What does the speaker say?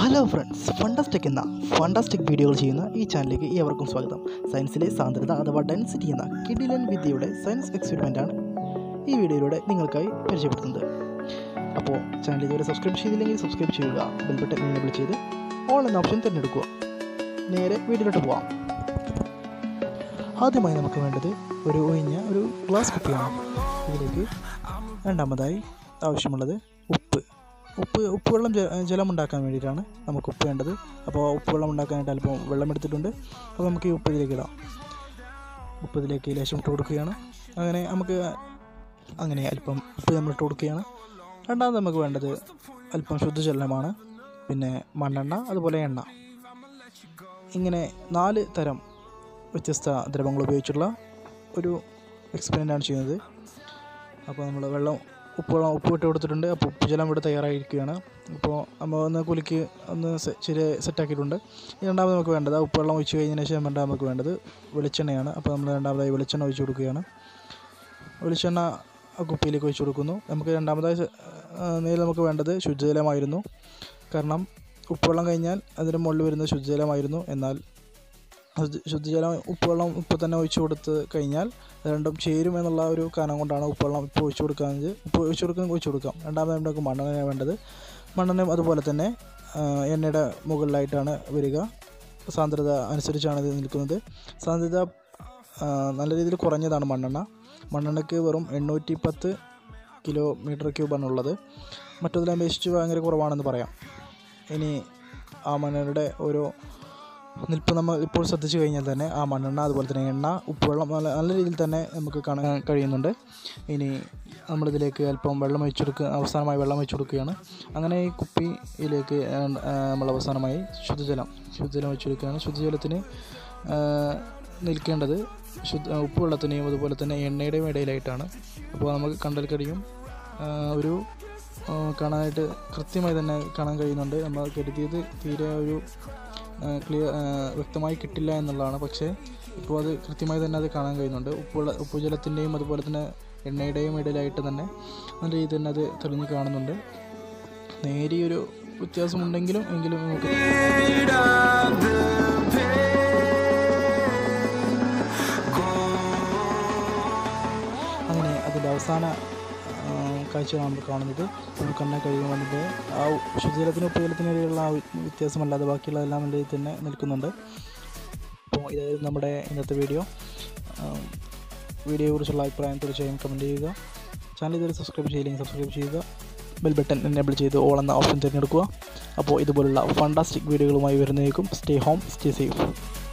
hello friends fantastic എന്ന fantastic വീഡിയോകൾ ചെയ്യുന്ന ഈ ചാനലിലേക്ക് ഏവർക്കും സ്വാഗതം സയൻസിലെ സാന്ദ്രത അഥവാ ഡെൻസിറ്റി എന്ന കിഡിലൻ വിദ്യയുടെ സയൻസ് എക്സ്പെരിമെൻ്റാണ് ഈ വീഡിയോയിലൂടെ നിങ്ങൾക്കായി പരിചയപ്പെടുത്തുന്നത് അപ്പോൾ ചാനൽ ഇതുവരെ സബ്സ്ക്രൈബ് ചെയ്തില്ലെങ്കിൽ സബ്സ്ക്രൈബ് ചെയ്യുക ബെൽ ബട്ടൺ എനേബിൾ ചെയ്ത് ഓൾ എന്ന ഓപ്ഷൻ തിരഞ്ഞെടുക്കുക നേരെ വീഡിയോയിലോട്ട് പോവാം ആദ്യമായി നമുക്ക് വേണ്ടത് ഒരു ഒഴിഞ്ഞ ഒരു ഗ്ലാസ് കുപ്പിയാണ് ഇതിലേക്ക് രണ്ടാമതായി ആവശ്യമുള്ളത് ഉപ്പ് ഉപ്പ് ഉപ്പുവെള്ളം ജ- ജലം ഉണ്ടാക്കാൻ വേണ്ടിയിട്ടാണ് നമുക്ക് ഉപ്പ് വേണ്ടത് അപ്പോൾ ഉപ്പുവെള്ളം ഉണ്ടാക്കാനായിട്ട് അല്പം വെള്ളം എടുത്തിട്ടുണ്ട് അപ്പോൾ നമുക്ക് ഈ ഉപ്പ് ഇതിലേക്ക് ഇടാം ഉപ്പ് ഇതിലേക്ക് ലേശം ഇട്ട് കൊടുക്കുകയാണ് അങ്ങനെ നമുക്ക് അങ്ങനെ അല്പം ഉപ്പ് നമ്മൾ ഇട്ട് കൊടുക്കുകയാണ് രണ്ടാമത് നമുക്ക് വേണ്ടത് അല്പം ശുദ്ധജലമാണ് പിന്നെ മണ്ണെണ്ണ അതുപോലെ എണ്ണ ഇങ്ങനെ നാല് തരം വ്യത്യസ്ത ദ്രവങ്ങൾ ഉപയോഗിച്ചുള്ള ഒരു എക്സ്പെരിമെൻ്റാണ് ചെയ്യുന്നത് അപ്പോൾ നമ്മൾ വെള്ളം ഉപ്പ് വെള്ളം ഉപ്പ് ഇട്ട് കൊടുത്തിട്ടുണ്ട് അപ്പോൾ ഉപ്പ് ജലം ഇവിടെ തയ്യാറായിരിക്കുകയാണ് അപ്പോൾ നമ്മൾ ഒന്ന് കുലുക്കി ഒന്ന് സെ- ശരി സെറ്റാക്കിയിട്ടുണ്ട് ഇനി രണ്ടാമത് നമുക്ക് വേണ്ടത് ആ ഉപ്പ് വെള്ളം ഒഴിച്ച് കഴിഞ്ഞതിന് ശേഷം രണ്ടാമത് നമുക്ക് വേണ്ടത് വെളിച്ചെണ്ണയാണ് അപ്പോൾ നമ്മൾ രണ്ടാമതായി വെളിച്ചെണ്ണ ഒഴിച്ച് കൊടുക്കുകയാണ് വെളിച്ചെണ്ണ ആ കുപ്പിയിലേക്ക് ഒഴിച്ച് കൊടുക്കുന്നു നമുക്ക് രണ്ടാമതായി സെ- ആ, നേരെ നമുക്ക് വേണ്ടത് ശുദ്ധജലമായിരുന്നു കാരണം ഉപ്പുവെള്ളം കഴിഞ്ഞാൽ അതിന് മുകളിൽ വരുന്നത് ശുദ്ധജലമായിരുന്നു എന്നാൽ ശുദ്ധ- ശുദ്ധജലം ഉപ്പുവെള്ളം ഉപ്പ് തന്നെ ഒഴിച്ച് കൊടുത്ത് കഴിഞ്ഞാൽ അത് രണ്ടും ചേരും എന്നുള്ള ഒരു കാരണം കൊണ്ടാണ് ഉപ്പുവെള്ളം ഇപ്പോൾ ഒഴിച്ച് കൊടുക്കാമെങ്കിൽ ഉപ്പ് ഒഴിച്ച് കൊടുക്കാൻ ഒഴിച്ച് കൊടുക്കാം രണ്ടാമത് നമുക്ക് മണ്ണെണ്ണ വേണ്ടത് മണ്ണെണ്ണ അതുപോലെ തന്നെ ആ, എണ്ണയുടെ മുകളിലായിട്ടാണ് വരിക സാന്ദ്രത അനുസരിച്ചാണ് ഇത് നിൽക്കുന്നത് സാന്ദ്രത ആ, നല്ല രീതിയിൽ കുറഞ്ഞതാണ് മണ്ണെണ്ണ മണ്ണെണ്ണയ്ക്ക് വെറും എണ്ണൂറ്റി പത്ത് കിലോമീറ്റർ ക്യൂബാണ് ഉള്ളത് മറ്റതിനെ അപേക്ഷിച്ച് ഭയങ്കര കുറവാണെന്ന് പറയാം ഇനി ആ മണ്ണെണ്ണയുടെ ഓരോ നിൽപ്പ് നമ്മൾ ഇപ്പോൾ ശ്രദ്ധിച്ചു കഴിഞ്ഞാൽ തന്നെ ആ മണ്ണെണ്ണ അതുപോലെ തന്നെ എണ്ണ ഉപ്പുവെള്ളം നല്ല നല്ല രീതിയിൽ തന്നെ നമുക്ക് കാണാൻ കഴിയുന്നുണ്ട് ഇനി നമ്മളിതിലേക്ക് അല്പം വെള്ളം ഒഴിച്ചു കൊടുക്കുക അവസാനമായി വെള്ളം ഒഴിച്ചു കൊടുക്കുകയാണ് അങ്ങനെ ഈ കുപ്പിയിലേക്ക് ആ, ആ, നമ്മൾ അവസാനമായി ശുദ്ധജലം ശുദ്ധജലം ഒഴിച്ചു കൊടുക്കുകയാണ് ശുദ്ധജലത്തിന് ആ, നിൽക്കേണ്ടത് ശുദ്ധ ഉപ്പുവെള്ളത്തിനെയും അതുപോലെ തന്നെ എണ്ണയുടെയും ഇടയിലായിട്ടാണ് അപ്പോൾ നമുക്ക് കണ്ടാൽ കഴിയും ആ, ഒരു ആ, കാണാനായിട്ട് കൃത്യമായി തന്നെ കാണാൻ കഴിയുന്നുണ്ട് നമ്മൾ കരുതിയത് തീരെ ഒരു ക്ലിയർ വ്യക്തമായി കിട്ടില്ല എന്നുള്ളതാണ് പക്ഷേ ഇപ്പോൾ അത് കൃത്യമായി തന്നെ അത് കാണാൻ കഴിയുന്നുണ്ട് ഉപ്പുവെള്ള ഉപ്പുജലത്തിൻ്റെയും അതുപോലെ തന്നെ എണ്ണയുടെയും ഇടയിലായിട്ട് തന്നെ നല്ല രീതിയിൽ തന്നെ അത് തെളിഞ്ഞ് കാണുന്നുണ്ട് നേരിയൊരു വ്യത്യാസമുണ്ടെങ്കിലും എങ്കിലും നമുക്ക് അങ്ങനെ അതിൻ്റെ അവസാന ആ, കാഴ്ചയാണ് നമ്മൾ കാണുന്നത് നമുക്ക് കാണാൻ കഴിയും അതിൻ്റെ ആ ശുദ്ധജലത്തിനും ഉപ്പുജലത്തിനിടയിലുള്ള ആ വ്യ- വ്യത്യാസമല്ലാതെ ബാക്കിയുള്ളതെല്ലാം നല്ല രീതിയിൽ തന്നെ നിൽക്കുന്നുണ്ട് അപ്പോൾ ഇതായിരുന്നു നമ്മുടെ ഇന്നത്തെ വീഡിയോ വീഡിയോയെക്കുറിച്ചുള്ള അഭിപ്രായം തീർച്ചയായും കമൻറ്റ് ചെയ്യുക ചാനൽ ഇതുവരെ സബ്സ്ക്രൈബ് ചെയ്യില്ലെങ്കിൽ സബ്സ്ക്രൈബ് ചെയ്യുക ബെൽ ബട്ടൺ എനേബിൾ ചെയ്ത് ഓൾ എന്ന ഓപ്ഷൻ തിരഞ്ഞെടുക്കുക അപ്പോൾ ഇതുപോലുള്ള ഫണ്ടാസ്റ്റിക് വീഡിയോകളുമായി വരുന്നേക്കും സ്റ്റേ ഹോം സ്റ്റേ സേഫ്